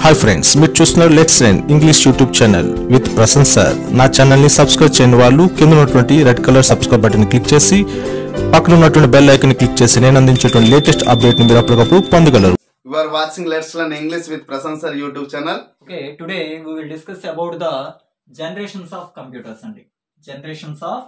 Hi friends మీరు చూస్తున్నారు let's learn English YouTube channel with Prasan sir నా ఛానల్ ని సబ్స్క్రైబ్ చేయని వాళ్ళు కింద ఉన్నటువంటి red colour subscribe button click చేసి పక్కన ఉన్నటువంటి బెల్ ఐకన్ క్లిక్ చేసి నేను అందించేటువంటి లేటెస్ట్ అప్డేట్ ని మీరు అప్పటికప్పుడు పొందగలరు You are watching Let's Learn English with Prasan Sir YouTube channel. Okay, today we will discuss about the generations of computers అండి generations of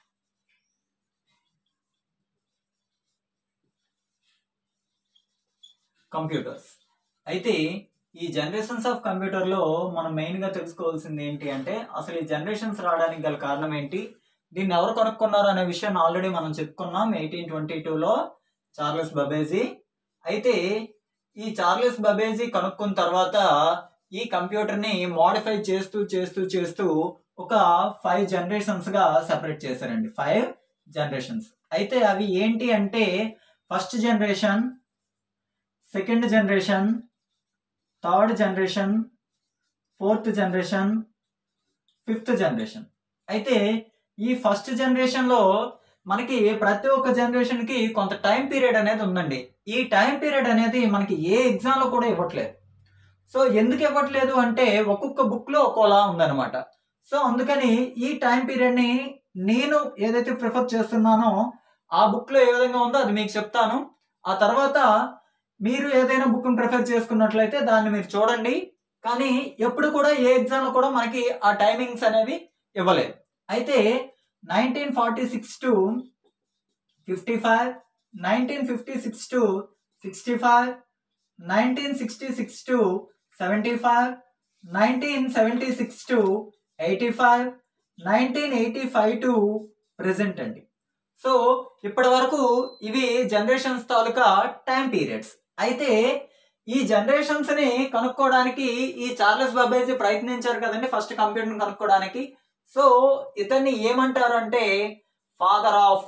కంప్యూటర్స్ అయితే ఈ జనరేషన్స్ ఆఫ్ కంప్యూటర్ లో మనం మెయిన్ గా తెలుసుకోవాల్సింది ఏంటి అంటే అసలు ఈ జనరేషన్స్ రావడానికి గల కారణం ఏంటి దీన్ని ఎవరు కనుక్కున్నారు అనే విషయాన్ని ఆల్రెడీ మనం చెప్పుకున్నాం ఎయిటీన్ ట్వంటీ టూలో చార్లెస్ బబేజీ అయితే ఈ చార్లెస్ బబేజీ కనుక్కున్న తర్వాత ఈ కంప్యూటర్ ని మోడిఫై చేస్తూ చేస్తూ చేస్తూ ఒక ఫైవ్ జనరేషన్స్ గా సెపరేట్ చేశారండి ఫైవ్ జనరేషన్స్ అయితే అవి ఏంటి అంటే first generation second generation third generation fourth generation fifth generation అయితే ఈ ఫస్ట్ జనరేషన్ లో మనకి ప్రతి ఒక్క జనరేషన్ కి కొంత టైం పీరియడ్ అనేది ఉందండి ఈ టైం పీరియడ్ అనేది మనకి ఏ ఎగ్జామ్ లో కూడా ఇవ్వట్లేదు సో ఎందుకు ఇవ్వట్లేదు అంటే ఒక్కొక్క బుక్ లో ఒక్కోలా ఉందన్నమాట సో అందుకని ఈ టైం పీరియడ్ ని నేను ఏదైతే ప్రిఫర్ చేస్తున్నానో ఆ బుక్ లో ఏ విధంగా ఉందో అది మీకు చెప్తాను ఆ తర్వాత మీరు ఏదైనా బుక్ ప్రిఫర్ చేసుకున్నట్లయితే దాన్ని మీరు చూడండి కానీ ఎప్పుడు కూడా ఏ ఎగ్జామ్ లో కూడా మనకి ఆ టైమింగ్స్ అనేవి ఇవ్వలేదు అయితే nineteen forty six to fifty five nineteen fifty six to sixty five nineteen sixty six to seventy five nineteen seventy six to eighty five nineteen eighty five to present అండి so ఇప్పటి వరకు ఇవి generations తాలూకా time periods అయితే ఈ generations ని కనుక్కోవడానికి ఈ Charles బాబేజీ ప్రయత్నించారు కదండి ఫస్ట్ కంప్యూటర్ కనుక్కోవడానికి సో ఇతన్ని ఏమంటారు అంటే ఫాదర్ ఆఫ్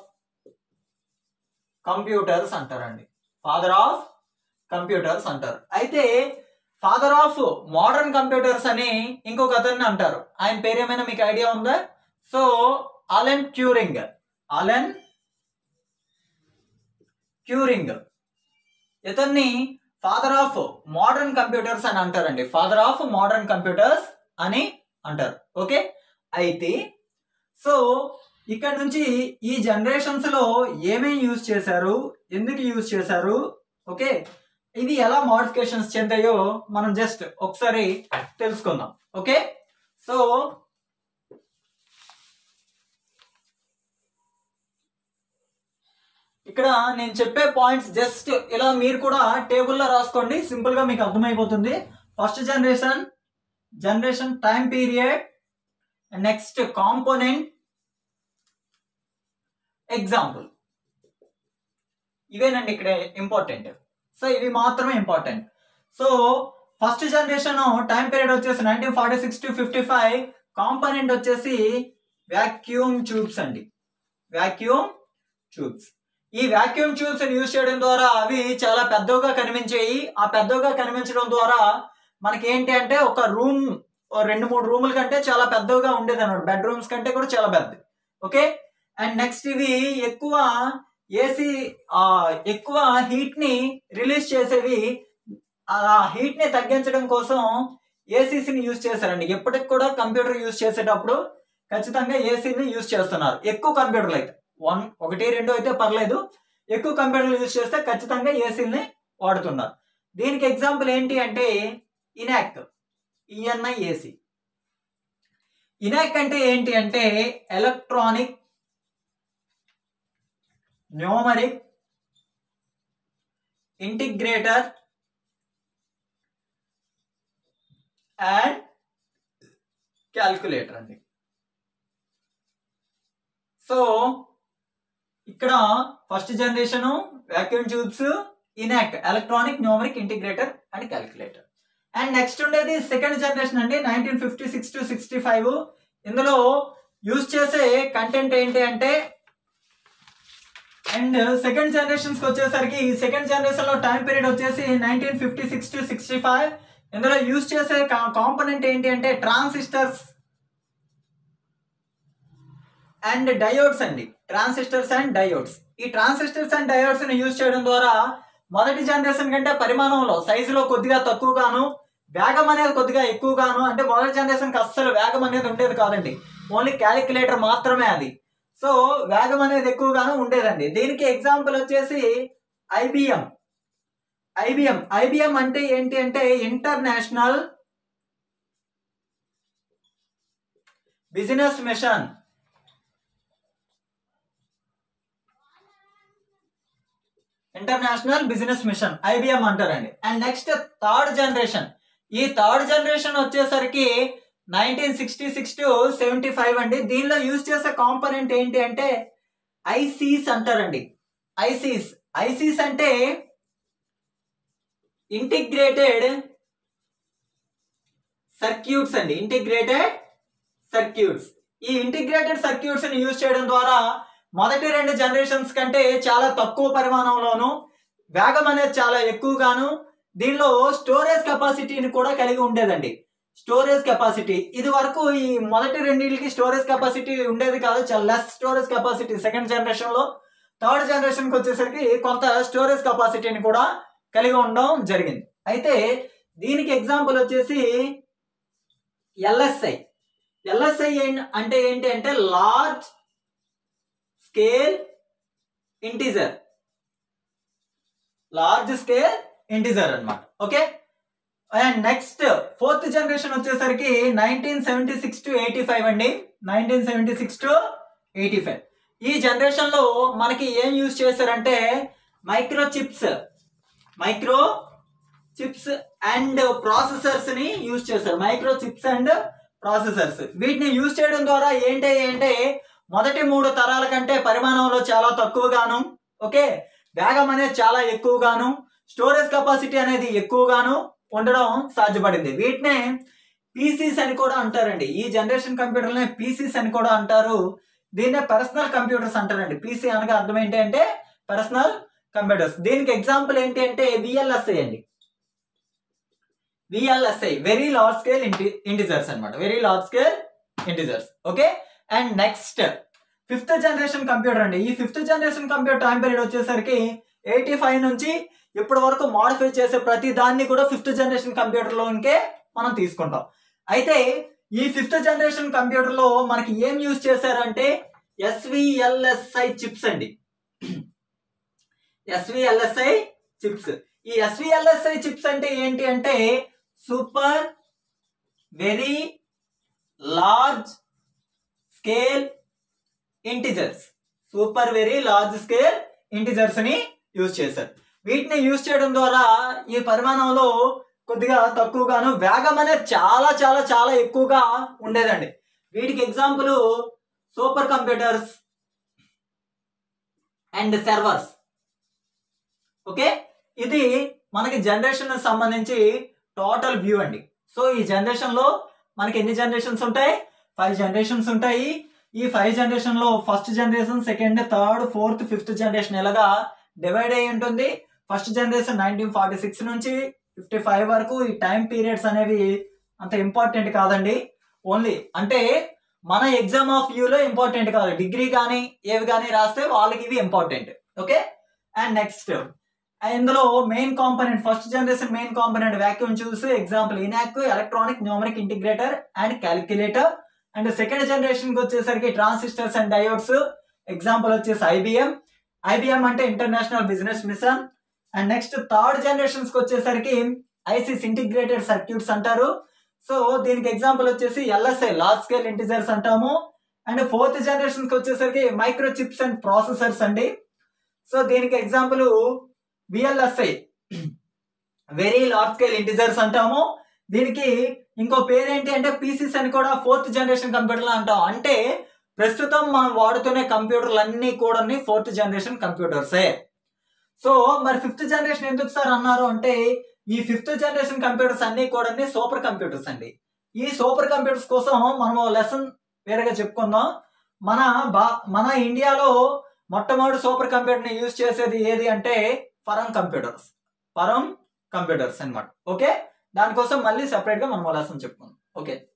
కంప్యూటర్స్ అంటారండి ఫాదర్ ఆఫ్ కంప్యూటర్స్ అంటారు అయితే ఫాదర్ ఆఫ్ మోడర్న్ కంప్యూటర్స్ అని ఇంకొక అతన్ని అంటారు ఆయన పేరేమైనా మీకు ఐడియా ఉందా so Alan Turing Alan Turing ఇతన్ని ఫాదర్ ఆఫ్ మోడర్న్ కంప్యూటర్స్ అని అంటారండి ఫాదర్ ఆఫ్ మోడర్న్ కంప్యూటర్స్ అని అంటారు ఓకే అయితే సో ఇక్కడ నుంచి ఈ జనరేషన్స్ లో ఏమేమి యూజ్ చేశారు ఎందుకు యూజ్ చేశారు ఓకే ఇవి ఎలా మోడిఫికేషన్స్ చెందాయో మనం జస్ట్ ఒకసారి తెలుసుకుందాం ఓకే సో ఇక్కడ నేను చెప్పే పాయింట్స్ జస్ట్ ఇలా మీరు కూడా టేబుల్లో రాసుకోండి సింపుల్ గా మీకు అర్థమైపోతుంది first generation generation time period next component example ఇవేనండి ఇక్కడ ఇంపార్టెంట్ సో ఇవి మాత్రమే important so first generation time period వచ్చేసి nineteen forty six to fifty five component వచ్చేసి వ్యాక్యూమ్ ట్యూబ్స్ అండి వ్యాక్యూమ్ ట్యూబ్స్ ఈ వ్యాక్యూమ్ ట్యూబ్స్ యూజ్ చేయడం ద్వారా అవి చాలా పెద్దగా కనిపించాయి ఆ పెద్దగా కనిపించడం ద్వారా మనకి ఏంటి అంటే ఒక రూమ్ రెండు మూడు రూముల కంటే చాలా పెద్దగా ఉండేది అన్నమాట బెడ్రూమ్స్ కంటే కూడా చాలా పెద్దది ఓకే అండ్ నెక్స్ట్ ఇవి ఎక్కువ ఏసీ ఎక్కువ హీట్ ని రిలీజ్ చేసేవి ఆ హీట్ ని తగ్గించడం కోసం ఏసీసీని యూజ్ చేశారండి ఎప్పటికి కూడా కంప్యూటర్ యూజ్ చేసేటప్పుడు ఖచ్చితంగా ఏసీని యూజ్ చేస్తున్నారు ఎక్కువ కంప్యూటర్లు అయితే వన్ ఒకటి రెండు అయితే పర్లేదు ఎక్కువ కంప్యూటర్లు యూజ్ చేస్తే ఖచ్చితంగా ఏసీని వాడుతున్నారు దీనికి ఎగ్జాంపుల్ ఏంటి అంటే ఇనాక్ ఈఎన్ఐ ఏసీ ఇనాక్ అంటే ఏంటి అంటే electronic numeric integrator and calculator అండి సో ఇక్కడ ఫస్ట్ జనరేషన్ వ్యాక్యూమ్ ట్యూబ్స్ ఇనాక్ట్ electronic numeric integrator and calculator and next ఉండేది సెకండ్ జనరేషన్ అండి nineteen fifty six to sixty five ఇందులో యూజ్ చేసే కంటెంట్ ఏంటి అంటే అండ్ సెకండ్ జనరేషన్స్ వచ్చేసరికి సెకండ్ జనరేషన్ లో టైం పీరియడ్ వచ్చేసి nineteen fifty six to sixty five ఇందులో యూజ్ చేసే కాంపనెంట్ ఏంటి అంటే ట్రాన్సిస్టర్స్ అండ్ డయోడ్స్ అండి ట్రాన్సిస్టర్స్ అండ్ డయోడ్స్ ఈ ట్రాన్సిస్టర్స్ అండ్ డయోడ్స్ ని యూజ్ చేయడం ద్వారా మొదటి జనరేషన్ కంటే పరిమాణంలో సైజులో కొద్దిగా తక్కువగాను వేగం అనేది కొద్దిగా ఎక్కువగాను అంటే మొదటి జనరేషన్కి అస్సలు వేగం అనేది ఉండేది కాదండి ఓన్లీ క్యాలిక్యులేటర్ మాత్రమే అది సో వేగం అనేది ఎక్కువగాను ఉండేదండి దీనికి ఎగ్జాంపుల్ వచ్చేసి ఐబిఎం ఐబిఎం ఐబిఎం అంటే ఏంటి అంటే international business machine international business machine IBM అంటారండి అండ్ నెక్స్ట్ థర్డ్ జనరేషన్ ఈ థర్డ్ జనరేషన్ వచ్చేసరికి nineteen sixty six to seventy five అండి దీనిలో యూజ్ చేసే కాంపనెంట్ ఏంటి అంటే ఐసీస్ అంటారండి ఐసీస్ ఐసీస్ అంటే ఇంటిగ్రేటెడ్ సర్క్యూట్స్ అండి ఇంటిగ్రేటెడ్ సర్క్యూట్స్ ఈ ఇంటిగ్రేటెడ్ సర్క్యూట్స్ ని యూజ్ చేయడం ద్వారా మొదటి రెండు జనరేషన్స్ కంటే చాలా తక్కువ పరిమాణంలోను వేగం అనేది చాలా ఎక్కువగాను దీనిలో స్టోరేజ్ కెపాసిటీని కూడా కలిగి ఉండేదండి స్టోరేజ్ కెపాసిటీ ఇది వరకు ఈ మొదటి రెండింటికి స్టోరేజ్ కెపాసిటీ ఉండేది కాదు చాలా less storage capacity second generation లో థర్డ్ జనరేషన్ కి వచ్చేసరికి కొంత స్టోరేజ్ కెపాసిటీని కూడా కలిగి ఉండడం జరిగింది అయితే దీనికి ఎగ్జాంపుల్ వచ్చేసి ఎల్ఎస్ఐ ఎల్ఎస్ఐ అంటే ఏంటి అంటే large scale integer large scale integer అన్నమాట okay and next fourth generation వచ్చేసరికి nineteen seventy six to eighty five అండి nineteen seventy six to eighty five ఈ జనరేషన్ లో మనకి ఏం యూజ్ చేశారంటే micro chips micro chips and processors ని use చేశారు మైక్రో చిప్స్ అండ్ ప్రాసెసర్స్ వీటిని యూజ్ చేయడం ద్వారా ఏంటి అంటే మొదటి మూడు తరాల కంటే పరిమాణంలో చాలా తక్కువగాను ఓకే వేగం అనేది చాలా ఎక్కువగాను స్టోరేజ్ కెపాసిటీ అనేది ఎక్కువగాను ఉండడం సాధ్యపడింది వీటినే పీసీస్ అని కూడా అంటారండి ఈ జనరేషన్ కంప్యూటర్లనే పీసీస్ అని కూడా అంటారు దీన్నే పర్సనల్ కంప్యూటర్స్ అంటారండి పీసీ అనగా అర్థం ఏంటి అంటే పర్సనల్ కంప్యూటర్స్ దీనికి ఎగ్జాంపుల్ ఏంటి అంటే విఎల్ఎస్ఐ అండి విఎల్ఎస్ఐ వెరీ లార్జ్ స్కేల్ ఇంటి ఇంటిజర్స్ అనమాట very large scale integers okay and next fifth generation computer అండి ఈ fifth generation computer time period వచ్చేసరికి ఎయిటీ ఫైవ్ నుంచి ఇప్పటి వరకు మాడిఫై చేసే ప్రతి దాన్ని కూడా ఫిఫ్త్ జనరేషన్ కంప్యూటర్లోనికే మనం తీసుకుంటాం అయితే ఈ ఫిఫ్త్ జనరేషన్ కంప్యూటర్లో మనకి ఏం యూజ్ చేశారంటే ఎస్విఎల్ఎస్ఐ చిప్స్ అండి ఎస్విఎల్ఎస్ఐ చిప్స్ ఈ ఎస్విఎల్ఎస్ఐ చిప్స్ అంటే ఏంటి అంటే super very large scale integers super very large scale integers ని యూజ్ చేశారు వీటిని యూజ్ చేయడం ద్వారా ఈ పరిమాణంలో కొద్దిగా తక్కువగాను వేగం అనేది చాలా చాలా చాలా ఎక్కువగా ఉండేదండి వీటికి example super computers and servers okay ఇది మనకి జనరేషన్ సంబంధించి టోటల్ వ్యూ అండి సో ఈ జనరేషన్ లో మనకి ఎన్ని జనరేషన్స్ ఉంటాయి ఫైవ్ జనరేషన్స్ ఉంటాయి ఈ ఫైవ్ జనరేషన్ లో first generation second third fourth fifth generation ఇలాగా డివైడ్ అయి ఉంటుంది first generation nineteen forty six నుంచి ఫిఫ్టీ ఫైవ్ వరకు ఈ టైం పీరియడ్స్ అనేవి అంత ఇంపార్టెంట్ కాదండి ఓన్లీ అంటే మన ఎగ్జామ్ ఆఫ్ వ్యూలో ఇంపార్టెంట్ కాదు డిగ్రీ కానీ ఏవి కానీ రాస్తే వాళ్ళకి ఇవి ఇంపార్టెంట్ ఓకే అండ్ నెక్స్ట్ ఇందులో main component first generation main component vacuum చూసి example ENIAC electronic numeric integrator and calculator and second generation కి వచ్చేసరికి ట్రాన్సిస్టర్స్ అండ్ డయోడ్స్ ఎగ్జాంపుల్ వచ్చేసి ఐబిఎం ఐబిఎం అంటే international business machine and next third generations కి వచ్చేసరికి ICs integrated circuits అంటారు so దీనికి example వచ్చేసి ఎల్ఎస్ఐ లార్జ్ స్కేల్ ఇంటిజర్స్ అంటాము అండ్ ఫోర్త్ జనరేషన్ కి వచ్చేసరికి మైక్రో చిప్స్ అండ్ ప్రాసెసర్స్ అండి సో దీనికి example VLSI very large scale integers అంటాము దీనికి ఇంకో పేరు ఏంటి అంటే పీసీస్ అని కూడా ఫోర్త్ జనరేషన్ కంప్యూటర్లు అంటాం అంటే ప్రస్తుతం మనం వాడుతున్న కంప్యూటర్లు అన్ని కూడా ఫోర్త్ జనరేషన్ కంప్యూటర్సే సో మరి ఫిఫ్త్ జనరేషన్ ఎందుకు సార్ అన్నారు అంటే ఈ ఫిఫ్త్ జనరేషన్ కంప్యూటర్స్ అన్ని కూడా సూపర్ కంప్యూటర్స్ అండి ఈ సూపర్ కంప్యూటర్స్ కోసం మనం లెసన్ వేరేగా చెప్పుకుందాం మన బా మన ఇండియాలో మొట్టమొదటి సూపర్ కంప్యూటర్ ని యూజ్ చేసేది ఏది అంటే ఫరం కంప్యూటర్స్ ఫరం కంప్యూటర్స్ అన్నమాట ఓకే దానికోసం మళ్ళీ సెపరేట్ గా మనం లెసన్ చెప్పుకుందాం ఓకే